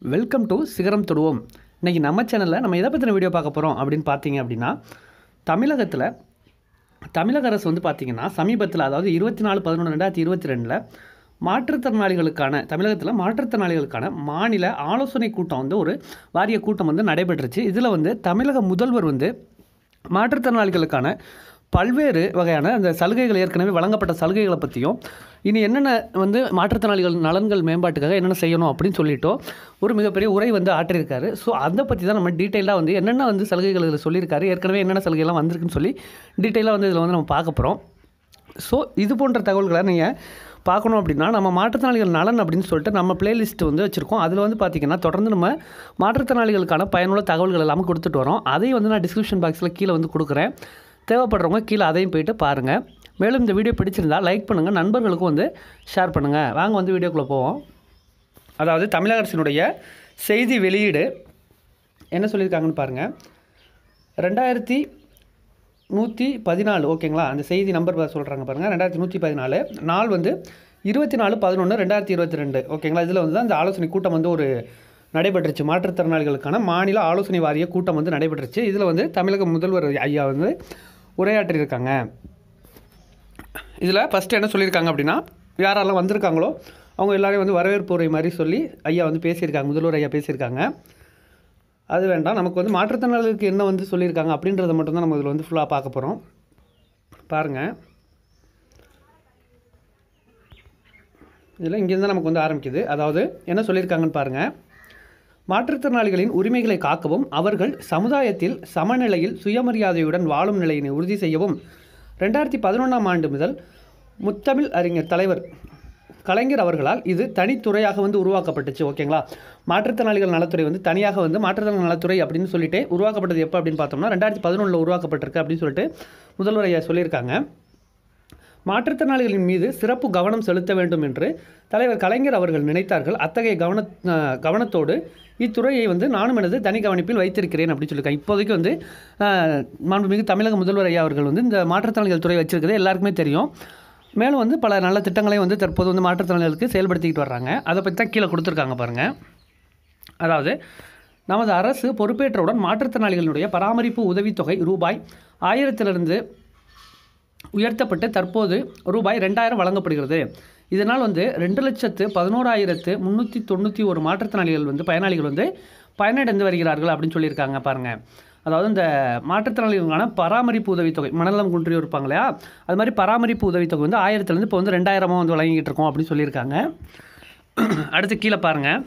welcome to சிகரம் தொடுவோம் இன்றைக்கி நம்ம சேனலில் நம்ம எதை பற்றின வீடியோ பார்க்க போகிறோம் அப்படின்னு பார்த்தீங்க அப்படின்னா தமிழகத்தில் தமிழக அரசு வந்து பார்த்திங்கன்னா சமீபத்தில் அதாவது இருபத்தி நாலு பதினொன்று ரெண்டாயிரத்தி இருபத்தி ரெண்டில் மாற்றுத்திறனாளிகளுக்கான தமிழகத்தில் மாற்றுத்திறனாளிகளுக்கான மாநில ஆலோசனை கூட்டம் வந்து ஒரு வாரிய கூட்டம் வந்து நடைபெற்றுச்சு இதில் வந்து தமிழக முதல்வர் வந்து மாற்றுத்திறனாளிகளுக்கான பல்வேறு வகையான அந்த சலுகைகள் ஏற்கனவே வழங்கப்பட்ட சலுகைகளை பற்றியும் இனி என்னென்ன வந்து மாற்றுத்திறனாளிகள் நலன்கள் மேம்பாட்டுக்காக என்னென்ன செய்யணும் அப்படின்னு சொல்லிட்டோ ஒரு மிகப்பெரிய உரை வந்து ஆற்றியிருக்காரு ஸோ அதை பற்றி தான் நம்ம டீட்டெயிலாக வந்து என்னென்ன வந்து சலுகைகள் இதில் சொல்லியிருக்காரு ஏற்கனவே என்னென்ன சலுகைலாம் வந்திருக்குன்னு சொல்லி டீட்டெயிலாக வந்து இதில் வந்து நம்ம பார்க்க போகிறோம் ஸோ இது போன்ற தகவல்களை நீங்கள் பார்க்கணும் அப்படின்னா நம்ம மாற்றுத்திறனாளிகள் நலன் அப்படின்னு சொல்லிட்டு நம்ம பிளேலிஸ்ட் வந்து வச்சுருக்கோம் அதில் வந்து பார்த்திங்கன்னா தொடர்ந்து நம்ம மாற்றுத்திறனாளிகளுக்கான பயனுள்ள தகவல்கள் எல்லாமே கொடுத்துட்டு வரோம் அதையும் வந்து நான் டிஸ்கிரிப்ஷன் பாக்ஸில் கீழே வந்து கொடுக்குறேன் தேவைப்படுறவங்க கீழே அதையும் போயிட்டு பாருங்கள் மேலும் இந்த வீடியோ பிடிச்சிருந்தால் லைக் பண்ணுங்கள் நண்பர்களுக்கும் வந்து ஷேர் பண்ணுங்கள் வாங்க வந்து வீடியோக்குள்ளே போவோம் அதாவது தமிழக அரசினுடைய செய்தி வெளியீடு என்ன சொல்லியிருக்காங்கன்னு பாருங்கள் ரெண்டாயிரத்தி நூற்றி பதினாலு ஓகேங்களா அந்த செய்தி நம்பர் சொல்கிறாங்க பாருங்கள் ரெண்டாயிரத்தி நூற்றி பதினாலு நாள் வந்து இருபத்தி நாலு பதினொன்று ரெண்டாயிரத்தி இருபத்தி ரெண்டு ஓகேங்களா இதில் வந்து அந்த ஆலோசனை கூட்டம் வந்து ஒரு நடைபெற்றுச்சு மாற்றுத்திறனாளிகளுக்கான மாநில ஆலோசனை வாரிய கூட்டம் வந்து நடைபெற்றுச்சு இதில் வந்து தமிழக முதல்வர் ஐயா வந்து உரையாற்றியிருக்காங்க இதில் ஃபஸ்ட்டு என்ன சொல்லியிருக்காங்க அப்படின்னா யாரெல்லாம் வந்திருக்காங்களோ அவங்க எல்லாரையும் வந்து வரவேற்பு உரை மாதிரி சொல்லி ஐயா வந்து பேசியிருக்காங்க முதல்வர் ஐயா பேசியிருக்காங்க அது வேண்டாம் நமக்கு வந்து மாற்றுத்திறனாளிகளுக்கு என்ன வந்து சொல்லியிருக்காங்க அப்படின்றத மட்டும்தான் நம்ம இதில் வந்து ஃபுல்லாக பார்க்க போகிறோம் பாருங்கள் இதில் இங்கேருந்து நமக்கு வந்து ஆரம்பிக்குது அதாவது என்ன சொல்லியிருக்காங்கன்னு பாருங்கள் மாற்றுத்திறனாளிகளின் உரிமைகளை காக்கவும் அவர்கள் சமுதாயத்தில் சமநிலையில் சுயமரியாதையுடன் வாழும் நிலையினை உறுதி செய்யவும் ரெண்டாயிரத்தி பதினொன்றாம் ஆண்டு முதல் முத்தமிழ் அறிஞர் தலைவர் கலைஞர் அவர்களால் இது தனித்துறையாக வந்து உருவாக்கப்பட்டுச்சு ஓகேங்களா மாற்றுத்திறனாளிகள் நலத்துறை வந்து தனியாக வந்து மாற்றுத்திறனாளி நலத்துறை அப்படின்னு சொல்லிட்டு உருவாக்கப்பட்டது எப்போ அப்படின்னு பார்த்தோம்னா ரெண்டாயிரத்தி பதினொன்றில் உருவாக்கப்பட்டிருக்கு அப்படின்னு சொல்லிட்டு முதல்வர் ஐயா சொல்லியிருக்காங்க மாற்றுத்திறனாளிகளின் மீது சிறப்பு கவனம் செலுத்த வேண்டும் என்று தலைவர் கலைஞர் அவர்கள் நினைத்தார்கள் அத்தகைய கவன கவனத்தோடு இத்துறையை வந்து நானும் எனது தனி கவனிப்பில் வைத்திருக்கிறேன் அப்படின்னு சொல்லியிருக்காங்க இப்போதைக்கு வந்து மாண்புமிகு தமிழக முதல்வர் ஐயா அவர்கள் வந்து இந்த மாற்றுத்திறனாளிகள் துறை வச்சிருக்கிறது எல்லாருக்குமே தெரியும் மேலும் வந்து பல நல்ல திட்டங்களையும் வந்து தற்போது வந்து மாற்றுத்திறனாளிகளுக்கு செயல்படுத்திக்கிட்டு வர்றாங்க அதை பற்றி தான் கீழே கொடுத்துருக்காங்க பாருங்கள் அதாவது நமது அரசு பொறுப்பேற்றவுடன் மாற்றுத்திறனாளிகளுடைய பராமரிப்பு உதவித்தொகை ரூபாய் ஆயிரத்திலிருந்து உயர்த்தப்பட்டு தற்போது ரூபாய் ரெண்டாயிரம் வழங்கப்படுகிறது இதனால் வந்து ரெண்டு லட்சத்து பதினோராயிரத்து முந்நூற்றி தொண்ணூற்றி ஒரு மாற்றுத்திறனாளிகள் வந்து பயனாளிகள் வந்து பயனடைந்து வருகிறார்கள் அப்படின்னு சொல்லியிருக்காங்க பாருங்கள் அதாவது இந்த மாற்றுத்திறனாளிகளுக்கான பராமரிப்பு உதவித்தொகை மனநலம் குன்றியோர் இருப்பாங்க இல்லையா அது மாதிரி பராமரிப்பு உதவித்தொகை வந்து ஆயிரத்துலேருந்து இப்போ வந்து ரெண்டாயிரமாக வந்து வழங்கிட்டு இருக்கோம் அப்படின்னு சொல்லியிருக்காங்க அடுத்து கீழே பாருங்கள்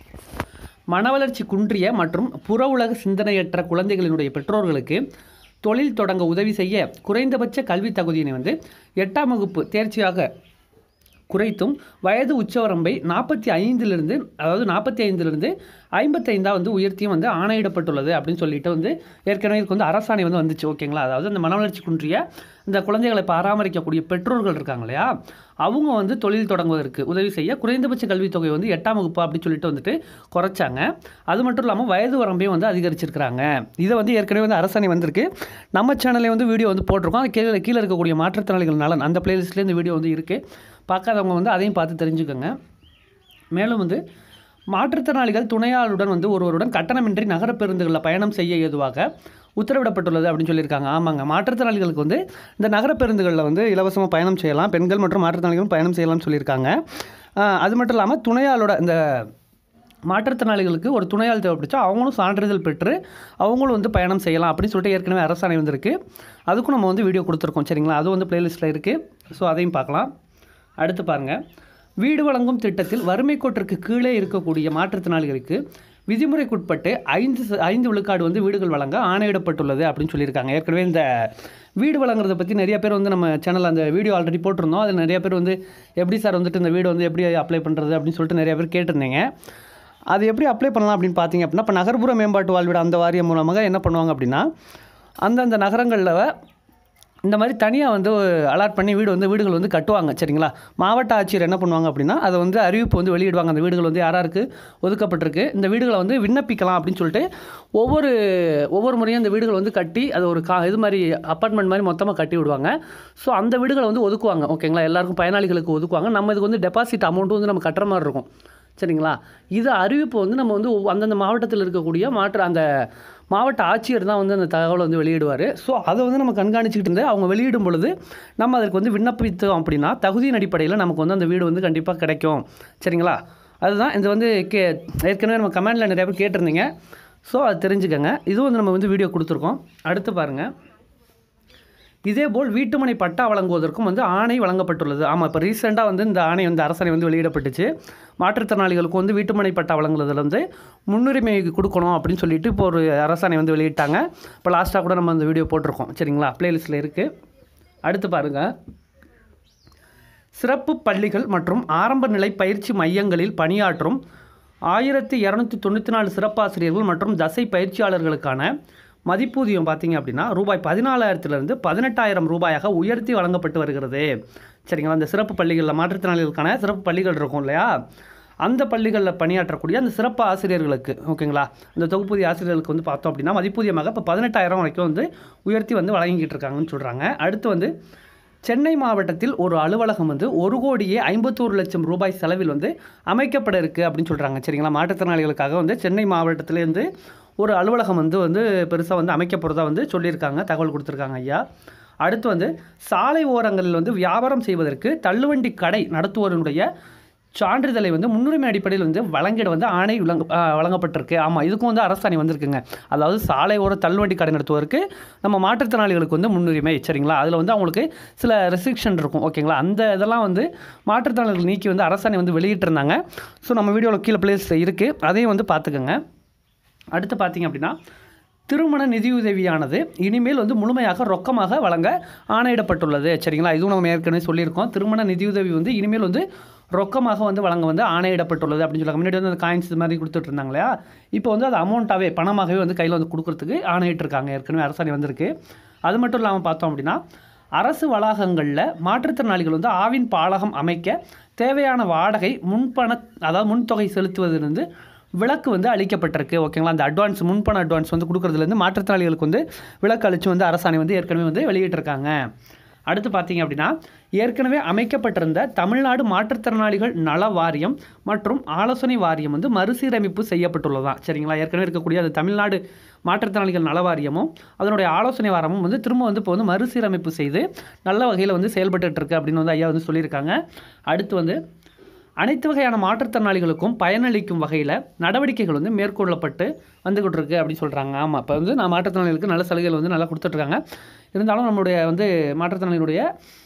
மனவளர்ச்சி குன்றிய மற்றும் புற உலக சிந்தனையற்ற குழந்தைகளினுடைய பெற்றோர்களுக்கு தொழில் தொடங்க உதவி செய்ய குறைந்தபட்ச கல்வி தகுதியினை வந்து எட்டாம் வகுப்பு தேர்ச்சியாக குறைத்தும் வயது உச்சவரம்பை நாற்பத்தி ஐந்திலிருந்து அதாவது நாற்பத்தி ஐந்திலிருந்து ஐம்பத்தைந்தாக வந்து உயர்த்தியும் வந்து ஆணையிடப்பட்டுள்ளது அப்படின்னு சொல்லிட்டு வந்து ஏற்கனவே இதுக்கு வந்து அரசாணை வந்து வந்துச்சு ஓகேங்களா அதாவது இந்த மனவளர்ச்சி குன்றிய இந்த குழந்தைகளை பராமரிக்கக்கூடிய பெற்றோர்கள் இருக்காங்க இல்லையா அவங்க வந்து தொழில் தொடங்குவதற்கு உதவி செய்ய குறைந்தபட்ச கல்வித்தொகை வந்து எட்டாம் வகுப்பு அப்படின்னு சொல்லிட்டு வந்துட்டு குறைச்சாங்க அது மட்டும் இல்லாமல் வயது வரம்பையும் வந்து அதிகரிச்சிருக்கிறாங்க இதை வந்து ஏற்கனவே வந்து அரசாணை வந்திருக்கு நம்ம சேனல்லே வந்து வீடியோ வந்து போட்டிருக்கோம் அது கீழே கீழே இருக்கக்கூடிய மாற்றுத்திறனாளிகள் நலன் அந்த பிளேலிஸ்ட்லேயே இந்த வீடியோ வந்து இருக்குது பார்க்காதவங்க வந்து அதையும் பார்த்து தெரிஞ்சுக்கோங்க மேலும் வந்து மாற்றுத்திறனாளிகள் துணையாளுடன் வந்து ஒருவருடன் கட்டணமின்றி நகர பேருந்துகளில் பயணம் செய்ய ஏதுவாக உத்தரவிடப்பட்டுள்ளது அப்படின்னு சொல்லியிருக்காங்க ஆமாங்க மாற்றுத்திறனாளிகளுக்கு வந்து இந்த நகர பேருந்துகளில் வந்து இலவசமாக பயணம் செய்யலாம் பெண்கள் மற்றும் மாற்றுத்திறனாளிகளும் பயணம் செய்யலாம்னு சொல்லியிருக்காங்க அது மட்டும் இல்லாமல் துணையாளோட இந்த மாற்றுத்திறனாளிகளுக்கு ஒரு துணையால் தேவைப்படுச்சா அவங்களும் சான்றிதழ் பெற்று அவங்களும் வந்து பயணம் செய்யலாம் அப்படின்னு சொல்லிட்டு ஏற்கனவே அரசாணை வந்திருக்கு அதுக்கும் நம்ம வந்து வீடியோ கொடுத்துருக்கோம் சரிங்களா அது வந்து பிளேலிஸ்ட்டில் இருக்குது ஸோ அதையும் பார்க்கலாம் அடுத்து பாருங்கள் வீடு வழங்கும் திட்டத்தில் வறுமை கோட்டிற்கு கீழே இருக்கக்கூடிய மாற்றுத்திறனாளிகளுக்கு விதிமுறைக்குட்பட்டு ஐந்து ஐந்து விழுக்காடு வந்து வீடுகள் வழங்க ஆணையிடப்பட்டுள்ளது அப்படின்னு சொல்லியிருக்காங்க ஏற்கனவே இந்த வீடு வழங்குறதை பற்றி நிறைய பேர் வந்து நம்ம சேனல் அந்த வீடியோ ஆல்ரெடி போட்டிருந்தோம் அதில் நிறைய பேர் வந்து எப்படி சார் வந்துட்டு இந்த வீடு வந்து எப்படி அப்ளை பண்ணுறது அப்படின்னு சொல்லிட்டு நிறைய பேர் கேட்டிருந்தீங்க அது எப்படி அப்ளை பண்ணலாம் அப்படின்னு பார்த்தீங்க அப்படின்னா இப்போ நகர்ப்புற மேம்பாட்டு வாழ்விட அந்த வாரியம் மூலமாக என்ன பண்ணுவாங்க அப்படின்னா அந்தந்த நகரங்களில் இந்த மாதிரி தனியாக வந்து அலாட் பண்ணி வீடு வந்து வீடுகள் வந்து கட்டுவாங்க சரிங்களா மாவட்ட ஆட்சியர் என்ன பண்ணுவாங்க அப்படின்னா அதை வந்து அறிவிப்பு வந்து வெளியிடுவாங்க அந்த வீடுகள் வந்து யாராருக்கு ஒதுக்கப்பட்டிருக்கு இந்த வீடுகளை வந்து விண்ணப்பிக்கலாம் அப்படின்னு சொல்லிட்டு ஒவ்வொரு ஒவ்வொரு முறையும் இந்த வீடுகள் வந்து கட்டி அது ஒரு கா இது மாதிரி அப்பார்ட்மெண்ட் மாதிரி மொத்தமாக கட்டி விடுவாங்க ஸோ அந்த வீடுகளை வந்து ஒதுக்குவாங்க ஓகேங்களா எல்லாருக்கும் பயனாளிகளுக்கு ஒதுக்குவாங்க நம்ம இதுக்கு வந்து டெபாசிட் அமௌண்ட்டும் வந்து நம்ம கட்டுற மாதிரி இருக்கும் சரிங்களா இது அறிவிப்பு வந்து நம்ம வந்து ஒவ்வொ- அந்தந்த மாவட்டத்தில் இருக்கக்கூடிய மாற்று அந்த மாவட்ட ஆட்சியர் தான் வந்து அந்த தகவலை வந்து வெளியிடுவார் ஸோ அதை வந்து நம்ம கண்காணிச்சுக்கிட்டு இருந்து அவங்க வெளியிடும் பொழுது நம்ம அதற்கு வந்து விண்ணப்பித்தோம் அப்படின்னா தகுதியின் அடிப்படையில் நமக்கு வந்து அந்த வீடு வந்து கண்டிப்பாக கிடைக்கும் சரிங்களா அதுதான் இது வந்து கே ஏற்கனவே நம்ம கமெண்டில் நிறைய பேர் கேட்டிருந்தீங்க ஸோ அது தெரிஞ்சுக்கங்க இதுவும் வந்து நம்ம வந்து வீடியோ கொடுத்துருக்கோம் அடுத்து பாருங்கள் இதேபோல் வீட்டுமனை பட்டா வழங்குவதற்கும் வந்து ஆணை வழங்கப்பட்டுள்ளது ஆமாம் இப்போ ரீசெண்டாக வந்து இந்த ஆணை வந்து அரசாணை வந்து வெளியிடப்பட்டுச்சு மாற்றுத்திறனாளிகளுக்கு வந்து வீட்டுமனை பட்டா வழங்குறதுல வந்து முன்னுரிமை கொடுக்கணும் அப்படின்னு சொல்லிட்டு இப்போ ஒரு அரசாணை வந்து வெளியிட்டாங்க இப்போ லாஸ்ட்டாக கூட நம்ம அந்த வீடியோ போட்டிருக்கோம் சரிங்களா ப்ளேலிஸ்ட்டில் இருக்குது அடுத்து பாருங்கள் சிறப்பு பள்ளிகள் மற்றும் ஆரம்ப நிலை பயிற்சி மையங்களில் பணியாற்றும் ஆயிரத்தி இரநூத்தி தொண்ணூற்றி நாலு சிறப்பாசிரியர்கள் மற்றும் தசை பயிற்சியாளர்களுக்கான மதிப்பூதியம் பார்த்தீங்க அப்படின்னா ரூபாய் பதினாலாயிரத்திலிருந்து பதினெட்டாயிரம் ரூபாயாக உயர்த்தி வழங்கப்பட்டு வருகிறது சரிங்களா அந்த சிறப்பு பள்ளிகளில் மாற்றுத்திறனாளிகளுக்கான சிறப்பு பள்ளிகள் இருக்கும் இல்லையா அந்த பள்ளிகளில் பணியாற்றக்கூடிய அந்த சிறப்பு ஆசிரியர்களுக்கு ஓகேங்களா அந்த தொகுப்பூதிய ஆசிரியர்களுக்கு வந்து பார்த்தோம் அப்படின்னா மதிப்பூதியமாக இப்போ பதினெட்டாயிரம் வரைக்கும் வந்து உயர்த்தி வந்து வழங்கிக்கிட்டு இருக்காங்கன்னு சொல்கிறாங்க அடுத்து வந்து சென்னை மாவட்டத்தில் ஒரு அலுவலகம் வந்து ஒரு கோடியே ஐம்பத்தோரு லட்சம் ரூபாய் செலவில் வந்து அமைக்கப்பட இருக்குது அப்படின்னு சொல்கிறாங்க சரிங்களா மாற்றுத்திறனாளிகளுக்காக வந்து சென்னை மாவட்டத்திலேருந்து ஒரு அலுவலகம் வந்து வந்து பெருசாக வந்து அமைக்க போகிறதா வந்து சொல்லியிருக்காங்க தகவல் கொடுத்துருக்காங்க ஐயா அடுத்து வந்து சாலை ஓரங்களில் வந்து வியாபாரம் செய்வதற்கு தள்ளுவண்டி கடை நடத்துவோருடைய சான்றிதழை வந்து முன்னுரிமை அடிப்படையில் வந்து வழங்கிட வந்து ஆணை வழங்க ஆ, வழங்கப்பட்டிருக்கு ஆமாம் இதுக்கும் வந்து அரசாணை வந்திருக்குங்க அதாவது சாலை ஓர தள்ளுவண்டி கடை நடத்துவதற்கு நம்ம மாற்றுத்திறனாளிகளுக்கு வந்து முன்னுரிமை சரிங்களா அதில் வந்து அவங்களுக்கு சில ரெஸ்ட்ரிக்ஷன் இருக்கும் ஓகேங்களா அந்த இதெல்லாம் வந்து மாற்றுத்திறனாளிகள் நீக்கி வந்து அரசாணை வந்து வெளியிட்டிருந்தாங்க ஸோ நம்ம வீடியோவில் கீழே பிளேஸ் இருக்குது அதையும் வந்து பார்த்துக்கோங்க அடுத்து பார்த்தீங்க அப்படின்னா திருமண நிதியுதவியானது இனிமேல் வந்து முழுமையாக ரொக்கமாக வழங்க ஆணையிடப்பட்டுள்ளது சரிங்களா இதுவும் நம்ம ஏற்கனவே சொல்லியிருக்கோம் திருமண நிதியுதவி வந்து இனிமேல் வந்து ரொக்கமாக வந்து வழங்க வந்து ஆணையிடப்பட்டுள்ளது அப்படின்னு சொல்லுவாங்க முன்னாடி வந்து அந்த காயின்ஸ் இது மாதிரி கொடுத்துட்டு இருந்தாங்க இல்லையா இப்போ வந்து அது அமௌண்ட்டாகவே பணமாகவே வந்து கையில் வந்து கொடுக்கறதுக்கு ஆணையிட்டிருக்காங்க ஏற்கனவே அரசாணை வந்திருக்கு அது மட்டும் இல்லாமல் பார்த்தோம் அப்படின்னா அரசு வளாகங்களில் மாற்றுத்திறனாளிகள் வந்து ஆவின் பாலகம் அமைக்க தேவையான வாடகை முன்பண அதாவது முன்தொகை செலுத்துவதிலிருந்து விலக்கு வந்து அளிக்கப்பட்டிருக்கு ஓகேங்களா அந்த அட்வான்ஸ் முன்பண அட்வான்ஸ் வந்து கொடுக்குறதுலேருந்து மாற்றுத்திறனாளிகளுக்கு வந்து விலக்கு அளித்து வந்து அரசாணை வந்து ஏற்கனவே வந்து வெளியிட்டிருக்காங்க அடுத்து பார்த்தீங்க அப்படின்னா ஏற்கனவே அமைக்கப்பட்டிருந்த தமிழ்நாடு மாற்றுத்திறனாளிகள் நல வாரியம் மற்றும் ஆலோசனை வாரியம் வந்து மறுசீரமைப்பு செய்யப்பட்டுள்ளதா சரிங்களா ஏற்கனவே இருக்கக்கூடிய அது தமிழ்நாடு மாற்றுத்திறனாளிகள் நல வாரியமும் அதனுடைய ஆலோசனை வாரமும் வந்து திரும்ப வந்து இப்போ வந்து மறுசீரமைப்பு செய்து நல்ல வகையில் வந்து செயல்பட்டுட்டு இருக்கு அப்படின்னு வந்து ஐயா வந்து சொல்லியிருக்காங்க அடுத்து வந்து அனைத்து வகையான மாற்றுத்திறனாளிகளுக்கும் பயனளிக்கும் வகையில் நடவடிக்கைகள் வந்து மேற்கொள்ளப்பட்டு வந்துகிட்டு இருக்கு அப்படின்னு சொல்கிறாங்க ஆமாம் இப்போ வந்து நான் மாற்றுத்திறனாளிகளுக்கு நல்ல சலுகைகள் வந்து நல்லா கொடுத்துட்ருக்காங்க இருந்தாலும் நம்மளுடைய வந்து மாற்றுத்திறனாளிகளுடைய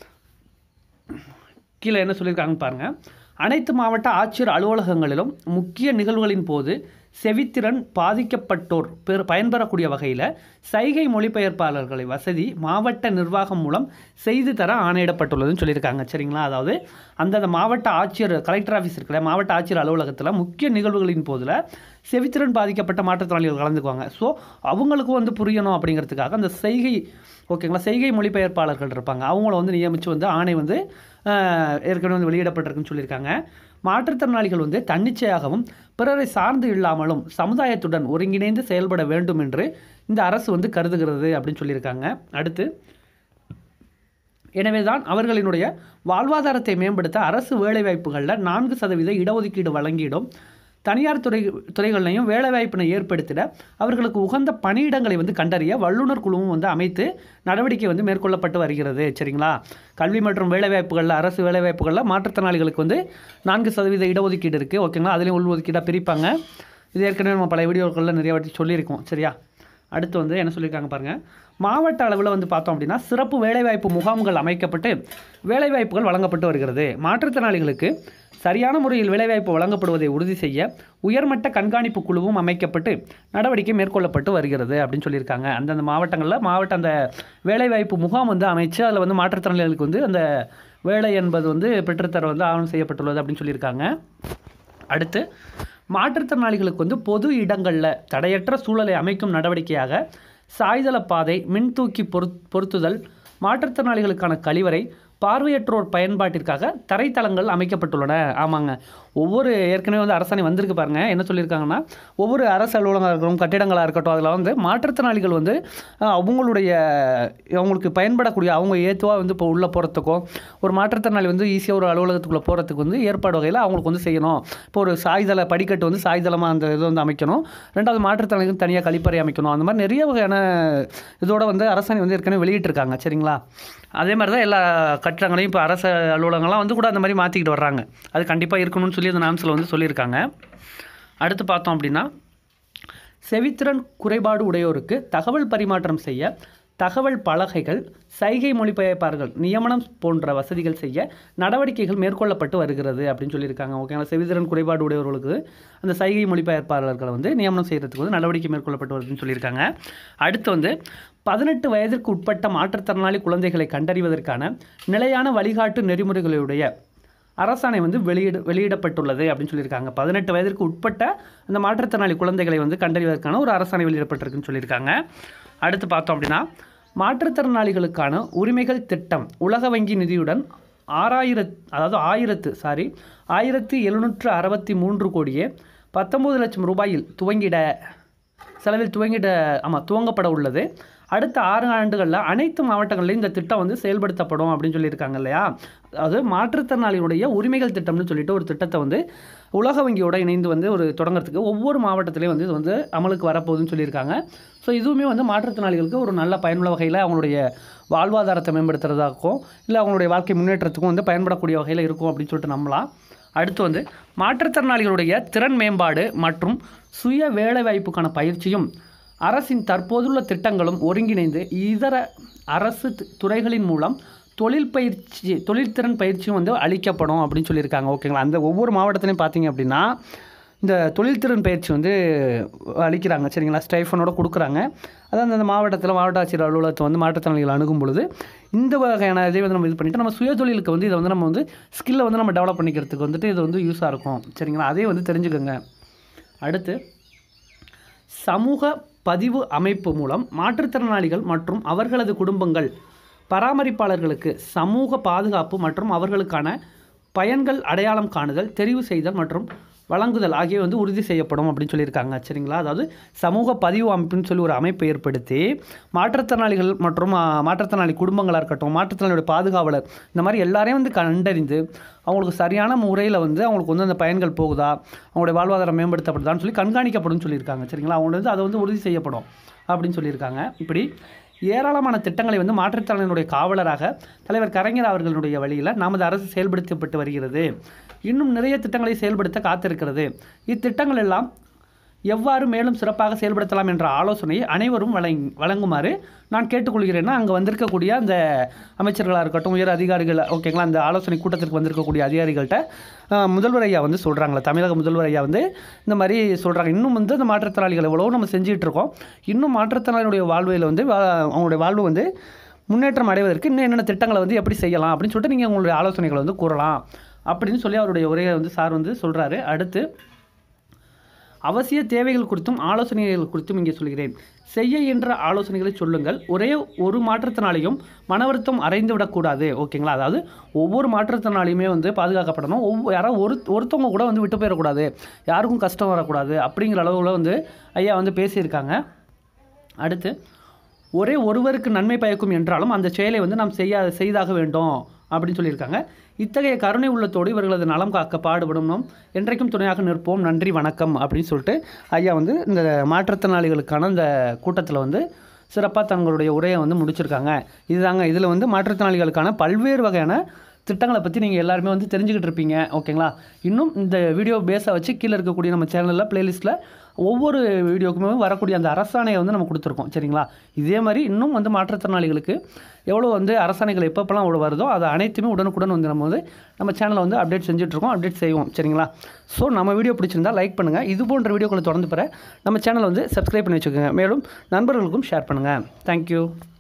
கீழே என்ன சொல்லியிருக்காங்கன்னு பாருங்கள் அனைத்து மாவட்ட ஆட்சியர் அலுவலகங்களிலும் முக்கிய நிகழ்வுகளின் போது செவித்திறன் பாதிக்கப்பட்டோர் பெரு பயன்பெறக்கூடிய வகையில் சைகை மொழிபெயர்ப்பாளர்களை வசதி மாவட்ட நிர்வாகம் மூலம் செய்து தர ஆணையிடப்பட்டுள்ளதுன்னு சொல்லியிருக்காங்க சரிங்களா அதாவது அந்தந்த மாவட்ட ஆட்சியர் கலெக்டர் ஆஃபீஸ் இருக்கிற மாவட்ட ஆட்சியர் அலுவலகத்தில் முக்கிய நிகழ்வுகளின் போதில் செவித்திறன் பாதிக்கப்பட்ட மாற்றுத்திறனாளிகள் கலந்துக்குவாங்க ஸோ அவங்களுக்கும் வந்து புரியணும் அப்படிங்கிறதுக்காக அந்த செய்கை ஓகேங்களா செய்கை மொழிபெயர்ப்பாளர்கள் இருப்பாங்க அவங்கள வந்து நியமித்து வந்து ஆணை வந்து ஆஹ், ஏற்கனவே வந்து வெளியிடப்பட்டிருக்குன்னு சொல்லியிருக்காங்க மாற்றுத்திறனாளிகள் வந்து தன்னிச்சையாகவும் பிறரை சார்ந்து இல்லாமலும் சமுதாயத்துடன் ஒருங்கிணைந்து செயல்பட வேண்டும் என்று இந்த அரசு வந்து கருதுகிறது அப்படின்னு சொல்லியிருக்காங்க அடுத்து எனவேதான் அவர்களினுடைய வாழ்வாதாரத்தை மேம்படுத்த அரசு வேலைவாய்ப்புகளில் நான்கு சதவீத இடஒதுக்கீடு வழங்கிடும் தனியார் துறை துறைகளையும் வேலைவாய்ப்பினை ஏற்படுத்திட அவர்களுக்கு உகந்த பணியிடங்களை வந்து கண்டறிய வல்லுநர் குழுவும் வந்து அமைத்து நடவடிக்கை வந்து மேற்கொள்ளப்பட்டு வருகிறது சரிங்களா கல்வி மற்றும் வேலைவாய்ப்புகளில் அரசு வேலைவாய்ப்புகளில் மாற்றுத்திறனாளிகளுக்கு வந்து நான்கு சதவீத இடஒதுக்கீடு இருக்குது ஓகேங்களா அதுலேயும் உள்ஒதுக்கீடாக பிரிப்பாங்க இது ஏற்கனவே நம்ம பல வீடியோக்களில் நிறைய வாட்டி சொல்லியிருக்கோம் சரியா அடுத்து வந்து என்ன சொல்லியிருக்காங்க பாருங்கள் மாவட்ட அளவில் வந்து பார்த்தோம் அப்படின்னா சிறப்பு வேலைவாய்ப்பு முகாம்கள் அமைக்கப்பட்டு வேலைவாய்ப்புகள் வழங்கப்பட்டு வருகிறது மாற்றுத்திறனாளிகளுக்கு சரியான முறையில் வேலைவாய்ப்பு வழங்கப்படுவதை உறுதி செய்ய உயர்மட்ட கண்காணிப்பு குழுவும் அமைக்கப்பட்டு நடவடிக்கை மேற்கொள்ளப்பட்டு வருகிறது அப்படின்னு சொல்லியிருக்காங்க அந்தந்த மாவட்டங்களில் மாவட்ட அந்த வேலைவாய்ப்பு முகாம் வந்து அமைச்சு அதில் வந்து மாற்றுத்திறனாளிகளுக்கு வந்து அந்த வேலை என்பது வந்து பெற்றுத்தர வந்து ஆவணம் செய்யப்பட்டுள்ளது அப்படின்னு சொல்லியிருக்காங்க அடுத்து மாற்றுத்திறனாளிகளுக்கு வந்து பொது இடங்களில் தடையற்ற சூழலை அமைக்கும் நடவடிக்கையாக சாய்தள பாதை மின்தூக்கி பொரு பொருத்துதல் மாற்றுத்திறனாளிகளுக்கான கழிவறை பார்வையற்றோர் பயன்பாட்டிற்காக தரைத்தளங்கள் அமைக்கப்பட்டுள்ளன ஆமாங்க ஒவ்வொரு ஏற்கனவே வந்து அரசாணை வந்திருக்கு பாருங்க என்ன சொல்லியிருக்காங்கன்னா ஒவ்வொரு அரசு அலுவலகமாக இருக்கட்டும் கட்டிடங்களாக இருக்கட்டும் அதில் வந்து மாற்றுத்திறனாளிகள் வந்து அஹ், அவங்களுடைய அவங்களுக்கு பயன்படக்கூடிய அவங்க ஏற்றுவாக வந்து இப்போ உள்ளே போகிறதுக்கோ ஒரு மாற்றுத்திறனாளி வந்து ஈஸியாக ஒரு அலுவலகத்துக்குள்ளே போகிறதுக்கு வந்து ஏற்பாடு வகையில் அவங்களுக்கு வந்து செய்யணும் இப்போ ஒரு சாய்தள படிக்கட்டு வந்து சாய்தளமாக அந்த இது வந்து அமைக்கணும் ரெண்டாவது மாற்றுத்திறனாளிகள் தனியாக கழிப்பறை அமைக்கணும் அந்த மாதிரி நிறைய வகையான இதோட வந்து அரசாணை வந்து ஏற்கனவே வெளியிட்டிருக்காங்க சரிங்களா அதே மாதிரி தான் எல்லா கட்டிடங்களையும் இப்போ அரசு அலுவலகங்கள்லாம் வந்து கூட அந்த மாதிரி மாற்றிக்கிட்டு வர்றாங்க அது கண்டிப்பாக இருக்கணும்னு சொல்லி அந்த நாம்ஸில் வந்து சொல்லியிருக்காங்க அடுத்து பார்த்தோம் அப்படின்னா செவித்திறன் குறைபாடு உடையோருக்கு தகவல் பரிமாற்றம் செய்ய தகவல் பலகைகள் சைகை மொழிபெயர்ப்பார்கள் நியமனம் போன்ற வசதிகள் செய்ய நடவடிக்கைகள் மேற்கொள்ளப்பட்டு வருகிறது அப்படின்னு சொல்லியிருக்காங்க ஓகேங்களா செவித்திறன் குறைபாடு உடையவர்களுக்கு அந்த சைகை மொழிபெயர்ப்பாளர்களை வந்து நியமனம் செய்கிறதுக்கு வந்து நடவடிக்கை மேற்கொள்ளப்பட்டு வருதுன்னு சொல்லியிருக்காங்க அடுத்து வந்து பதினெட்டு வயதிற்கு உட்பட்ட மாற்றுத்திறனாளி குழந்தைகளை கண்டறிவதற்கான நிலையான வழிகாட்டு நெறிமுறைகளுடைய அரசாணை வந்து வெளியிட வெளியிடப்பட்டுள்ளது அப்படின்னு சொல்லியிருக்காங்க பதினெட்டு வயதிற்கு உட்பட்ட அந்த மாற்றுத்திறனாளி குழந்தைகளை வந்து கண்டறிவதற்கான ஒரு அரசாணை வெளியிடப்பட்டிருக்குன்னு சொல்லியிருக்காங்க அடுத்து பார்த்தோம் அப்படின்னா மாற்றுத்திறனாளிகளுக்கான உரிமைகள் திட்டம் உலக வங்கி நிதியுடன் ஆறாயிரத் அதாவது ஆயிரத்து சாரி ஆயிரத்தி எழுநூற்று அறுபத்தி மூன்று கோடியே பத்தொம்பது லட்சம் ரூபாயில் துவங்கிட செலவில் துவங்கிட ஆமாம் துவங்கப்பட உள்ளது அடுத்த ஆறு ஆண்டுகளில் அனைத்து மாவட்டங்களிலும் இந்த திட்டம் வந்து செயல்படுத்தப்படும் அப்படின்னு சொல்லியிருக்காங்க இல்லையா அதாவது மாற்றுத்திறனாளிகளுடைய உரிமைகள் திட்டம்னு சொல்லிட்டு ஒரு திட்டத்தை வந்து உலக வங்கியோட இணைந்து வந்து ஒரு தொடங்குறதுக்கு ஒவ்வொரு மாவட்டத்திலையும் வந்து இது வந்து அமலுக்கு வரப்போகுதுன்னு சொல்லியிருக்காங்க ஸோ இதுவுமே வந்து மாற்றுத்திறனாளிகளுக்கு ஒரு நல்ல பயனுள்ள வகையில் அவங்களுடைய வாழ்வாதாரத்தை மேம்படுத்துறதாகவும் இல்லை அவங்களுடைய வாழ்க்கை முன்னேற்றத்துக்கும் வந்து பயன்படக்கூடிய வகையில் இருக்கும் அப்படின்னு சொல்லிட்டு நம்பலாம் அடுத்து வந்து மாற்றுத்திறனாளிகளுடைய திறன் மேம்பாடு மற்றும் சுய வேலைவாய்ப்புக்கான பயிற்சியும் அரசின் தற்போதுள்ள திட்டங்களும் ஒருங்கிணைந்து இதர அரசு து- துறைகளின் மூலம் தொழில் பயிற்சி தொழில்திறன் பயிற்சியும் வந்து அளிக்கப்படும் அப்படின்னு சொல்லியிருக்காங்க ஓகேங்களா அந்த ஒவ்வொரு மாவட்டத்திலையும் பார்த்தீங்க அப்படின்னா இந்த தொழில்திறன் பயிற்சி வந்து அளிக்கிறாங்க சரிங்களா ஸ்டைஃபனோட கொடுக்குறாங்க அதான் அந்த மாவட்டத்தில் மாவட்ட ஆட்சியர் அலுவலகத்தை வந்து மாற்றுத்திறனாளிகள் அணுகும் பொழுது இந்த வகையான இதை வந்து நம்ம இது பண்ணிவிட்டு நம்ம சுயதொழிலுக்கு வந்து இதை வந்து நம்ம வந்து ஸ்கில்லை வந்து நம்ம டெவலப் பண்ணிக்கிறதுக்கு வந்துட்டு இது வந்து யூஸாக இருக்கும் சரிங்களா அதே வந்து தெரிஞ்சுக்கோங்க அடுத்து சமூக பதிவு அமைப்பு மூலம் மாற்றுத்திறனாளிகள் மற்றும் அவர்களது குடும்பங்கள் பராமரிப்பாளர்களுக்கு சமூக பாதுகாப்பு மற்றும் அவர்களுக்கான பயன்கள் அடையாளம் காணுதல் தெரிவு செய்தல் மற்றும் வழங்குதல் ஆகியவை வந்து உறுதி செய்யப்படும் அப்படின்னு சொல்லியிருக்காங்க சரிங்களா அதாவது சமூக பதிவு அமைப்புன்னு சொல்லி ஒரு அமைப்பை ஏற்படுத்தி மாற்றுத்திறனாளிகள் மற்றும் ஆ, மாற்றுத்திறனாளி குடும்பங்களாக இருக்கட்டும் மாற்றுத்திறனாளியோட பாதுகாவலர் இந்த மாதிரி எல்லாரையும் வந்து கண்டறிந்து அவங்களுக்கு சரியான முறையில் வந்து அவங்களுக்கு வந்து அந்த பயன்கள் போகுதா அவங்களுடைய வாழ்வாதாரம் மேம்படுத்தப்படுதான்னு சொல்லி கண்காணிக்கப்படும் சொல்லியிருக்காங்க சரிங்களா அவங்க வந்து அதை வந்து உறுதி செய்யப்படும் அப்படின்னு சொல்லியிருக்காங்க இப்படி ஏராளமான திட்டங்களை வந்து மாற்றுத்திறனாளியினுடைய காவலராக தலைவர் கலைஞர் அவர்களுடைய வழியில் நமது அரசு செயல்படுத்தப்பட்டு வருகிறது இன்னும் நிறைய திட்டங்களை செயல்படுத்த காத்திருக்கிறது இத்திட்டங்கள் எல்லாம் எவ்வாறு மேலும் சிறப்பாக செயல்படுத்தலாம் என்ற ஆலோசனையை அனைவரும் வழங் வழங்குமாறு நான் கேட்டுக்கொள்கிறேன்னா அங்கே வந்திருக்கக்கூடிய அந்த அமைச்சர்களாக இருக்கட்டும் உயர் அதிகாரிகள் ஓகேங்களா அந்த ஆலோசனை கூட்டத்திற்கு வந்திருக்கக்கூடிய அதிகாரிகள்கிட்ட அஹ், முதல்வர் ஐயா வந்து சொல்கிறாங்களா தமிழக முதல்வர் ஐயா வந்து இந்த மாதிரி சொல்கிறாங்க இன்னும் வந்து இந்த மாற்றுத்திறனாளிகள் எவ்வளவோ நம்ம செஞ்சுட்டு இருக்கோம் இன்னும் மாற்றுத்திறனாளியுடைய வாழ்வில் வந்து வா- அவங்களுடைய வாழ்வு வந்து முன்னேற்றம் அடைவதற்கு இன்னும் என்னென்ன திட்டங்களை வந்து எப்படி செய்யலாம் அப்படின்னு சொல்லிட்டு நீங்கள் உங்களுடைய ஆலோசனைகளை வந்து கூறலாம் அப்படின்னு சொல்லி அவருடைய உரையை வந்து சார் வந்து சொல்கிறாரு அடுத்து அவசிய தேவைகள் குறித்தும் ஆலோசனைகள் குறித்தும் இங்கே சொல்கிறேன் செய்ய என்ற ஆலோசனைகளை சொல்லுங்கள் ஒரே ஒரு மாற்றுத்திறனாளியும் மன வருத்தம் அடைந்து விடக்கூடாது ஓகேங்களா அதாவது ஒவ்வொரு மாற்றுத்திறனாளியுமே வந்து பாதுகாக்கப்படணும் ஒவ்வொரு யாராவது ஒரு ஒருத்தவங்க கூட வந்து விட்டு போயிடக்கூடாது யாருக்கும் கஷ்டம் வரக்கூடாது அப்படிங்கிற அளவில் வந்து ஐயா வந்து பேசியிருக்காங்க அடுத்து ஒரே ஒருவருக்கு நன்மை பயக்கும் என்றாலும் அந்த செயலை வந்து நாம் செய்ய செய்தாக வேண்டும் அப்படின்னு சொல்லியிருக்காங்க இத்தகைய கருணை உள்ளத்தோடு இவர்களது நலம் காக்க பாடுபடணும் என்றைக்கும் துணையாக நிற்போம் நன்றி வணக்கம் அப்படின்னு சொல்லிட்டு ஐயா வந்து இந்த மாற்றுத்திறனாளிகளுக்கான இந்த கூட்டத்தில் வந்து சிறப்பாக தங்களுடைய உரையை வந்து முடிச்சிருக்காங்க இதுதாங்க இதில் வந்து மாற்றுத்திறனாளிகளுக்கான பல்வேறு வகையான திட்டங்களை பற்றி நீங்கள் எல்லாருமே வந்து தெரிஞ்சுக்கிட்டு இருப்பீங்க ஓகேங்களா இன்னும் இந்த வீடியோ பேஸை வச்சு கீழே இருக்கக்கூடிய நம்ம சேனலில் ப்ளேலிஸ்ட்டில் ஒவ்வொரு வீடியோக்குமே வரக்கூடிய அந்த அரசாணையை வந்து நம்ம கொடுத்துருக்கோம் சரிங்களா இதே மாதிரி இன்னும் வந்து மாற்றுத்திறனாளிகளுக்கு எவ்வளோ வந்து அரசாணைகள் எப்பப்பெல்லாம் அவ்வளோ வருதோ அதை அனைத்துமே உடனுக்குடன் வந்து நம்ம வந்து நம்ம சேனலை வந்து அப்டேட் செஞ்சுட்ருக்கோம் அப்டேட் செய்வோம் சரிங்களா ஸோ நம்ம வீடியோ பிடிச்சிருந்தா லைக் பண்ணுங்கள் இது போன்ற வீடியோக்களை தொடர்ந்து பெற நம்ம சேனலை வந்து சப்ஸ்கிரைப் பண்ணி வச்சுக்கோங்க மேலும் நண்பர்களுக்கும் ஷேர் பண்ணுங்கள் தேங்க்யூ